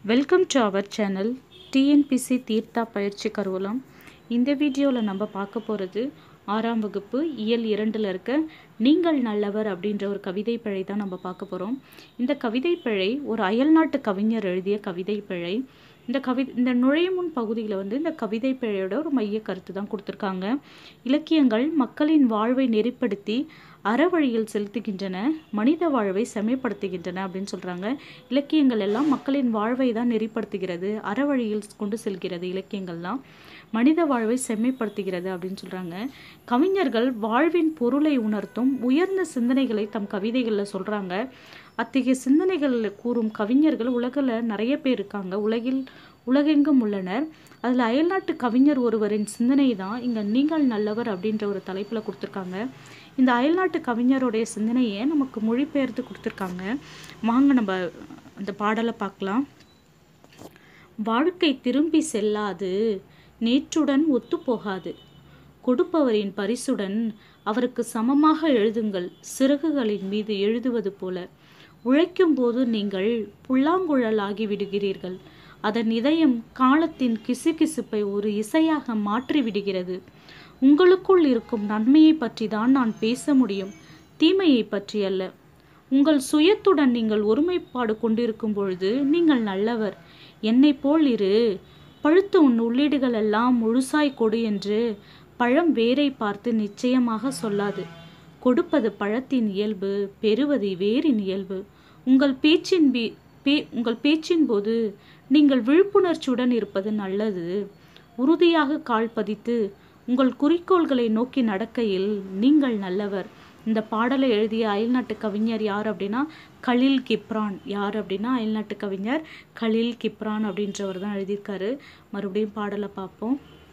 welcome to our channel TNPSC Theertha பயிற்சி கருவூலம் இந்த வீடியோவில் நம்ம பார்க்க போகிறது ஆறாம் வகுப்பு இயல் இரண்டில் இருக்க நீங்கள் நல்லவர் அப்படின்ற ஒரு கவிதை பிழை தான் நம்ம பார்க்க போகிறோம் இந்த கவிதை பிழை ஒரு அயல்நாட்டு கவிஞர் எழுதிய கவிதை பிழை இந்த கவி இந்த நுழைமுன் பகுதியில் வந்து இந்த கவிதை பிழையோட ஒரு மைய கருத்து தான் கொடுத்துருக்காங்க இலக்கியங்கள் மக்களின் வாழ்வை நெறிப்படுத்தி அறவழியில் செலுத்துகின்றன மனித வாழ்வை செம்மைப்படுத்துகின்றன அப்படின்னு சொல்கிறாங்க இலக்கியங்கள் எல்லாம் மக்களின் வாழ்வை தான் நெறிப்படுத்துகிறது அறவழியில் கொண்டு செல்கிறது இலக்கியங்கள்லாம் மனித வாழ்வை செம்மைப்படுத்துகிறது அப்படின்னு சொல்கிறாங்க கவிஞர்கள் வாழ்வின் பொருளை உணர்த்தும் உயர்ந்த சிந்தனைகளை தம் கவிதைகளில் சொல்கிறாங்க அத்தகைய சிந்தனைகளில் கூறும் கவிஞர்கள் உலகில் நிறைய பேர் இருக்காங்க உலகில் உலகெங்கும் உள்ளனர் அதில் அயல்நாட்டு கவிஞர் ஒருவரின் சிந்தனை தான் இங்கே நீங்கள் நல்லவர் அப்படின்ற ஒரு தலைப்பில் கொடுத்துருக்காங்க இந்த அயல்நாட்டு கவிஞருடைய சிந்தனையை நமக்கு மொழிபெயர்த்து கொடுத்துருக்காங்க வாங்க நம்ம அந்த பாடலை பார்க்கலாம் வாழ்க்கை திரும்பி செல்லாது நேற்றுடன் ஒத்துப்போகாது கொடுப்பவரின் பரிசுடன் அவருக்கு சமமாக எழுதுங்கள் சிறகுகளின் மீது எழுதுவது போல உழைக்கும் போது நீங்கள் புல்லாங்குழலாகி விடுகிறீர்கள் அதன் இதயம் காலத்தின் கிசுகிசுப்பை ஒரு இசையாக மாற்றி விடுகிறது உங்களுக்குள் இருக்கும் நன்மையை பற்றி தான் நான் பேச முடியும் தீமையை பற்றி அல்ல உங்கள் சுயத்துடன் நீங்கள் ஒருமைப்பாடு கொண்டிருக்கும் பொழுது நீங்கள் நல்லவர் என்னை போல் இரு பழுத்து உன் உள்ளீடுகள் எல்லாம் முழுசாய் கொடு என்று பழம் வேரை பார்த்து நிச்சயமாக சொல்லாது கொடுப்பது பழத்தின் இயல்பு பெறுவது வேரின் இயல்பு உங்கள் பேச்சின் பி பே உங்கள் பேச்சின் போது நீங்கள் விழிப்புணர்ச்சியுடன் இருப்பது நல்லது உறுதியாக கால் பதித்து உங்கள் குறிக்கோள்களை நோக்கி நடக்கையில் நீங்கள் நல்லவர் இந்த பாடலை எழுதிய அயல்நாட்டு கவிஞர் யார் அப்படின்னா கலில் கிப்ரான் யார் அப்படின்னா அயல்நாட்டு கவிஞர் கலில் கிப்ரான் அப்படின்றவர் தான் எழுதியிருக்காரு மறுபடியும் பாடலை பார்ப்போம்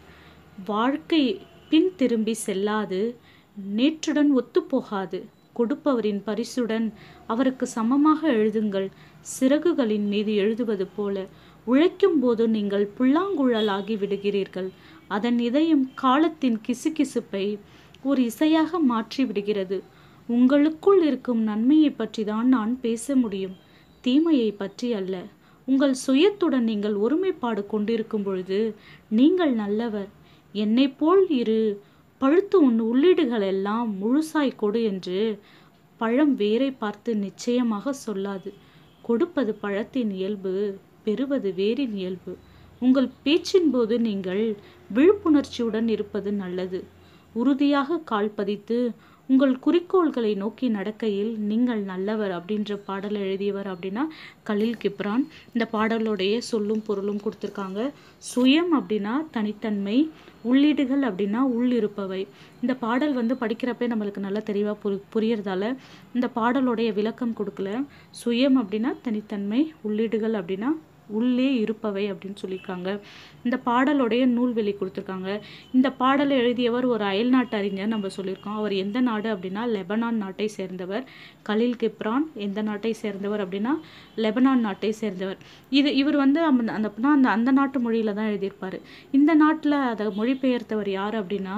வாழ்க்கை பின் திரும்பி செல்லாது நேற்றுடன் ஒத்துப்போகாது கொடுப்பவரின் பரிசுடன் அவருக்கு சமமாக எழுதுங்கள் சிறகுகளின் மீது எழுதுவது போல உழைக்கும் போது நீங்கள் புல்லாங்குழலாகி விடுகிறீர்கள் அதன் இதயம் காலத்தின் கிசுகிசுப்பை ஒரு இசையாக மாற்றி விடுகிறது உங்களுக்குள் இருக்கும் நன்மையை பற்றி தான் நான் பேச முடியும் தீமையை பற்றி அல்ல உங்கள் சுயத்துடன் நீங்கள் ஒருமைப்பாடு கொண்டிருக்கும் பொழுது நீங்கள் நல்லவர் என்னை போல் இரு பழுத்து உன் உள்ளீடுகள் எல்லாம் முழுசாய் கொடு என்று பழம் வேரை பார்த்து நிச்சயமாக சொல்லாது கொடுப்பது பழத்தின் இயல்பு பெறுவது வேரின் இயல்பு உங்கள் பேச்சின் போது நீங்கள் விழிப்புணர்ச்சியுடன் இருப்பது நல்லது உறுதியாக கால் பதித்து உங்கள் குறிக்கோள்களை நோக்கி நடக்கையில் நீங்கள் நல்லவர் அப்படின்ற பாடலை எழுதியவர் அப்படின்னா கலில் கிப்ரான் இந்த பாடலுடைய சொல்லும் பொருளும் கொடுத்துருக்காங்க சுயம் அப்படின்னா தனித்தன்மை உள்ளீடுகள் அப்படின்னா உள்ளிருப்பவை இந்த பாடல் வந்து படிக்கிறப்பே நம்மளுக்கு நல்லா தெளிவாக புரி புரியறதால இந்த பாடலுடைய விளக்கம் கொடுக்கல சுயம் அப்படின்னா தனித்தன்மை உள்ளீடுகள் அப்படின்னா உள்ளே இருப்பவை அப்படின்னு சொல்லியிருக்காங்க இந்த பாடலுடைய நூல்வெளி கொடுத்துருக்காங்க இந்த பாடலை எழுதியவர் ஒரு அயல்நாட்டு அறிஞர் நம்ம சொல்லியிருக்கோம் அவர் எந்த நாடு அப்படின்னா லெபனான் நாட்டை சேர்ந்தவர் கலில் கிப்ரான் எந்த நாட்டை சேர்ந்தவர் அப்படின்னா லெபனான் நாட்டை சேர்ந்தவர் இது இவர் வந்து அந்த அந்த அந்த அந்த நாட்டு மொழியில தான் எழுதியிருப்பார் இந்த நாட்டில் அதை மொழிபெயர்த்தவர் யார் அப்படின்னா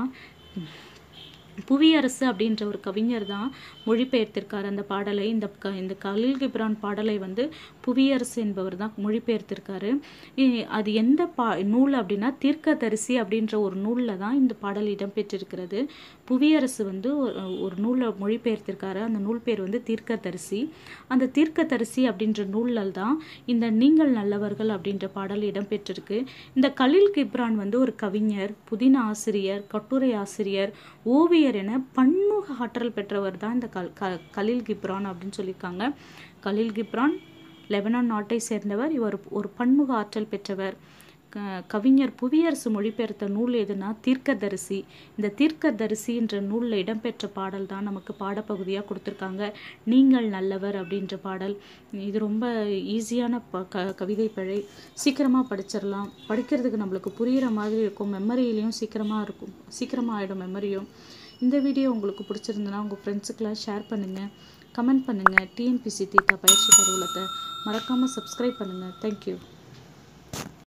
புவியரசு அப்படின்ற ஒரு கவிஞர் தான் மொழிபெயர்த்திருக்கார் அந்த பாடலை இந்த க இந்த கலில் கிப்ரான் பாடலை வந்து புவியரசு என்பவர் தான் மொழிபெயர்த்திருக்காரு அது எந்த பா நூல் அப்படின்னா தீர்க்கதரிசி அப்படின்ற ஒரு நூலில் தான் இந்த பாடல் இடம்பெற்றிருக்கிறது புவியரசு வந்து ஒரு நூலை மொழிபெயர்த்திருக்காரு அந்த நூல் பேர் வந்து தீர்க்கதரிசி அந்த தீர்க்கதரிசி அப்படின்ற நூலில் தான் இந்த நீங்கள் நல்லவர்கள் அப்படின்ற பாடல் இடம்பெற்றிருக்கு இந்த கலில் கிப்ரான் வந்து ஒரு கவிஞர் புதின ஆசிரியர் கட்டுரை ஆசிரியர் ஓவியர் ஓவியர் என பன்முக ஆற்றல் பெற்றவர் தான் இந்த கல் க கலில் கிப்ரான் அப்படின்னு சொல்லியிருக்காங்க கலில் கிப்ரான் லெபனான் நாட்டை சேர்ந்தவர் இவர் ஒரு பன்முக ஆற்றல் பெற்றவர் கவிஞர் புவியரசு மொழிபெயர்த்த நூல் எதுனா தீர்க்கதரிசி இந்த தீர்க்கதரிசி என்ற நூலில் இடம்பெற்ற பாடல் தான் நமக்கு பாடப்பகுதியாக கொடுத்துருக்காங்க நீங்கள் நல்லவர் அப்படின்ற பாடல் இது ரொம்ப ஈஸியான ப க கவிதை பிழை சீக்கிரமாக படிச்சிடலாம் படிக்கிறதுக்கு நம்மளுக்கு புரிகிற மாதிரி இருக்கும் மெமரியிலையும் சீக்கிரமாக இருக்கும் சீக்கிரமாக ஆகிடும் மெமரியும் இந்த வீடியோ உங்களுக்கு பிடிச்சிருந்தனா உங்கள் ஃப்ரெண்ட்ஸுக்கெலாம் ஷேர் பண்ணுங்கள் கமெண்ட் பண்ணுங்கள் டிஎன்பிசி தீர்த்தா பயிற்சி கருவூலத்தை மறக்காமல் சப்ஸ்கிரைப் பண்ணுங்கள் தேங்க்யூ